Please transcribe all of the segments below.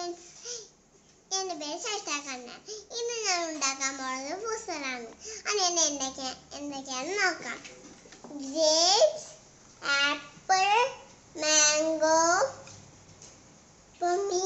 Friends എൻ്റെ പേര് ശൈഷ്ടാക്കണ്ണ ഇന്ന് ഞാൻ ഉണ്ടാക്കാൻ പോകുന്നത് ഫുസലാണ് അത് എന്നെ എന്തൊക്കെയാ എന്തൊക്കെയാണെന്ന് നോക്കാം ഗ്രേപ്സ് ആപ്പിൾ മാംഗോ പൊമി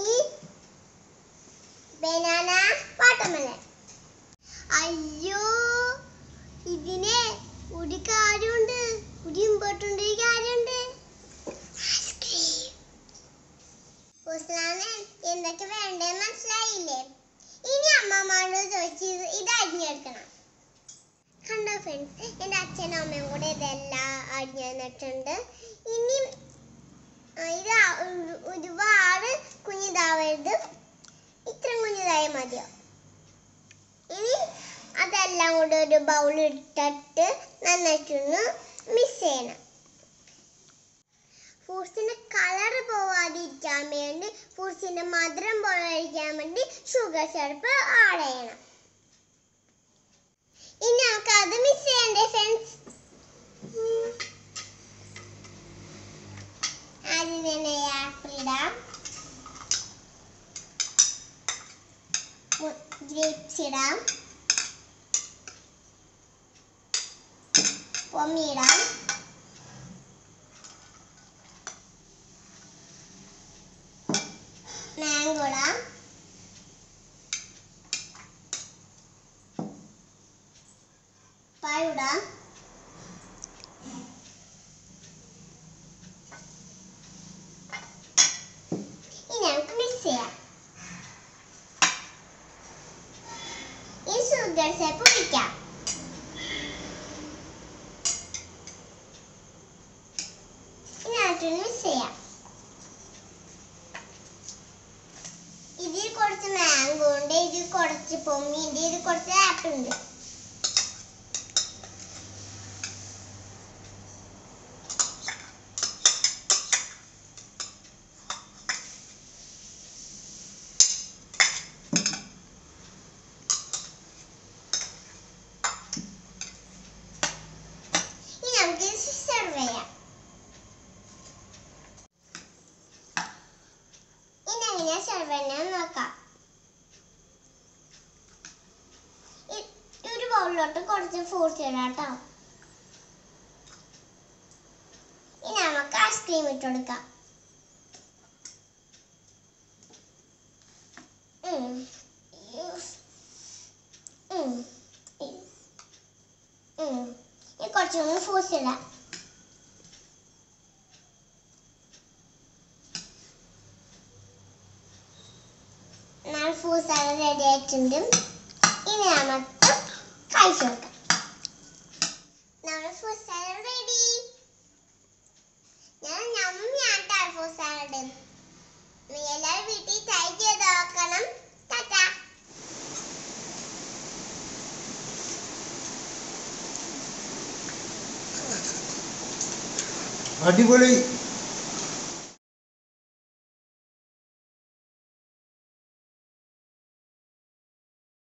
ബനാന വാട്ടർമെലൺ അയ്യോ ഇതിന് ഒരു കാര്യമുണ്ട് ഒരു ഇമ്പോർട്ടൻ്റ് ഒരു കാര്യമുണ്ട് ഐസ്ക്രീം ഉസ്ലാമേ എന്തൊക്കെ വേണ്ടേ മനസ്സിലായില്ലേ ഇനി അമ്മമാരോട് ചോദിച്ച് ഇത് ഇത് അരിഞ്ഞെടുക്കണം കണ്ടോ ഫ്രണ്ട്സ് എൻ്റെ അച്ഛനും അമ്മയും കൂടെ ഇതെല്ലാം അരിഞ്ഞു തന്നിട്ടുണ്ട് ഇനി ആ, ഇത് ആ ഒരു- ഒരുപാട് കുഞ്ഞിതാവരുത് ഇത്രയും കുഞ്ഞിതായ മതിയോ ഇനി അതെല്ലാം കൂടെ ഒരു ബൗൾ ഇട്ടിട്ട് നന്നായിട്ടൊന്ന് മിക്സ് ചെയ്യണം ഫ്രൂട്ട്സിന്റെ കളർ പോവാതിരിക്കാൻ വേണ്ടി ഫ്രൂട്ട്സിന്റെ മധുരം പോകാതിരിക്കാൻ വേണ്ടി ഷുഗർ സിറപ്പ് ആഡ് ചെയ്യണം ഇനി നമുക്ക് അത് മിക്സ് ചെയ്യണ്ടേ ഫ്രണ്ട്സ് ആദ്യം തന്നെ ആപ്പിൾ ഇടാം ഗ്രേപ്സ് ഇടാം പൊമ്മി ഇടാം മാംഗോ ഇടാം പഴം ഇടാം ഇനി നമുക്ക് മിക്സ് ചെയ്യാം ഈ ഷുഗർ സിറപ്പ് ഒഴിക്കാം ഇനി അതിന് മിക്സ് ചെയ്യാം ഇതിൽ കുറച്ച് മാംഗോ ഉണ്ട് ഇതിൽ കുറച്ച് പൊമ്മി ഉണ്ട് ഇതിൽ കുറച്ച് ആപ്പിൾ ഉണ്ട് ഇനി നമുക്ക് സെർവ് ചെയ്യാം ഇനി എങ്ങനെയാ സെർവ് ചെയ്യുന്നത് നോക്കാം ഇ- ഈ ഒരു ബൗളിലോട്ട് കുറച്ച് ഫ്രൂട്ട്സ് ഇടാം കേട്ടോ ഇനി നമുക്ക് ഐസ്ക്രീം ഇട്ട് കൊടുക്കാം ഉം. യൂസ്. ഉം. ഉം. ഉം. ഇനി കുറച്ചുകൂടി ഫ്രൂട്ട്സ് ഇടാം എന്നാൽ ഫ്രൂട്ട്സ് എല്ലാം റെഡി ആയിട്ടുണ്ട് ഇനി നമുക്ക് കഴിച്ചു നോക്കാം നമ്മുടെ ഫ്രൂട്ട് സാലഡ് റെഡി ഞാൻ ഞമ്മിയാട്ടാ ഫ്രൂട്ട് സാലഡ് നീ എല്ലാവരും വീട്ടിൽ ട്രൈ ചെയ്ത് നോക്കണം ടാറ്റാ അടിപൊളി